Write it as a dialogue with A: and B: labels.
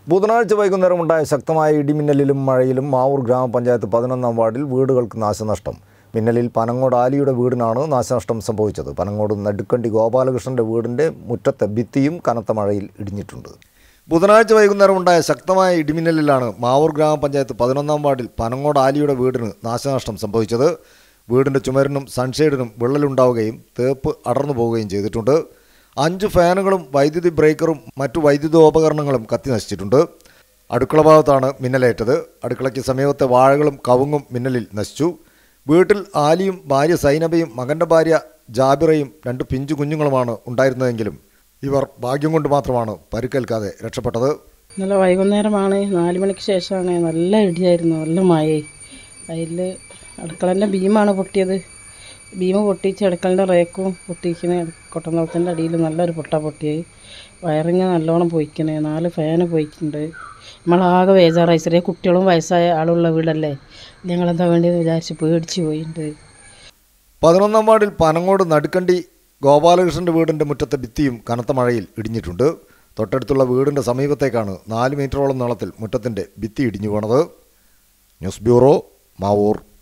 A: ബുധനാഴ്ച വൈകുന്നേരം ഉണ്ടായ ശക്തമായ ഇടിമിന്നലിലും മഴയിലും മാവൂർ ഗ്രാമപഞ്ചായത്ത് പതിനൊന്നാം വാർഡിൽ വീടുകൾക്ക് നാശനഷ്ടം മിന്നലിൽ പനങ്ങോട് ആലിയുടെ വീടിനാണ് നാശനഷ്ടം സംഭവിച്ചത് പനങ്ങോട് നടുക്കണ്ടി ഗോപാലകൃഷ്ണന്റെ വീടിന്റെ മുറ്റത്തെ ഭിത്തിയും കനത്ത മഴയിൽ ഇടിഞ്ഞിട്ടുണ്ട് ബുധനാഴ്ച വൈകുന്നേരം ഉണ്ടായ ശക്തമായ ഇടിമിന്നലിലാണ് മാവൂർ ഗ്രാമപഞ്ചായത്ത് പതിനൊന്നാം വാർഡിൽ പനങ്ങോട് ആലിയുടെ വീടിന് നാശനഷ്ടം സംഭവിച്ചത് വീടിന്റെ ചുമരിനും സൺഷെയ്ഡിനും വിള്ളലുണ്ടാവുകയും തേപ്പ് അടർന്നു പോവുകയും ചെയ്തിട്ടുണ്ട് അഞ്ച് ഫാനുകളും വൈദ്യുതി ബ്രേക്കറും മറ്റു വൈദ്യുതോപകരണങ്ങളും കത്തി നശിച്ചിട്ടുണ്ട് അടുക്കള ഭാഗത്താണ് മിന്നലേറ്റത് അടുക്കളയ്ക്ക് സമീപത്തെ വാഴകളും കവുങ്ങും മിന്നലിൽ നശിച്ചു വീട്ടിൽ ആലിയും ഭാര്യ സൈനബയും മകൻ്റെ ഭാര്യ ജാബിറയും രണ്ട് പിഞ്ചു കുഞ്ഞുങ്ങളുമാണ് ഉണ്ടായിരുന്നതെങ്കിലും ഇവർ ഭാഗ്യം കൊണ്ട് മാത്രമാണ് പരുക്കേൽക്കാതെ രക്ഷപ്പെട്ടത്
B: ഇന്നലെ വൈകുന്നേരമാണ് നാല് മണിക്ക് ശേഷമാണ് നല്ല ഇടിയായിരുന്നു നല്ല മഴയെ അതിൽ അടുക്കളൻ്റെ ബീമാണ് പൊട്ടിയത് ബീം പൊട്ടിച്ച് അടുക്കളൻ്റെ റേക്കും പൊട്ടിക്കണേ കൊട്ടനളത്തിൻ്റെ അടിയിൽ നല്ലൊരു പൊട്ട പൊട്ടിയത് വയറിങ് നല്ലോണം പോയിക്കണേ നാല് ഫാന് പോയിട്ടുണ്ട് നമ്മളാകെ ബേജാറായി ചെറിയ കുട്ടികളും വയസ്സായ ആളുള്ള വീടല്ലേ ഞങ്ങളെന്താ വേണ്ടിയെന്ന് വിചാരിച്ച് പേടിച്ച് പോയിട്ടുണ്ട്
A: പതിനൊന്നാം വാർഡിൽ പനങ്ങോട് നടുക്കണ്ടി ഗോപാലകൃഷ്ണന്റെ വീടിന്റെ മുറ്റത്തെ ഭിത്തിയും കനത്ത മഴയിൽ ഇടിഞ്ഞിട്ടുണ്ട് തൊട്ടടുത്തുള്ള വീടിന്റെ സമീപത്തേക്കാണ് നാല് മീറ്ററോളം നീളത്തിൽ മുറ്റത്തിന്റെ ഭിത്തി ഇടിഞ്ഞു വീണത് ന്യൂസ് ബ്യൂറോ മാവൂർ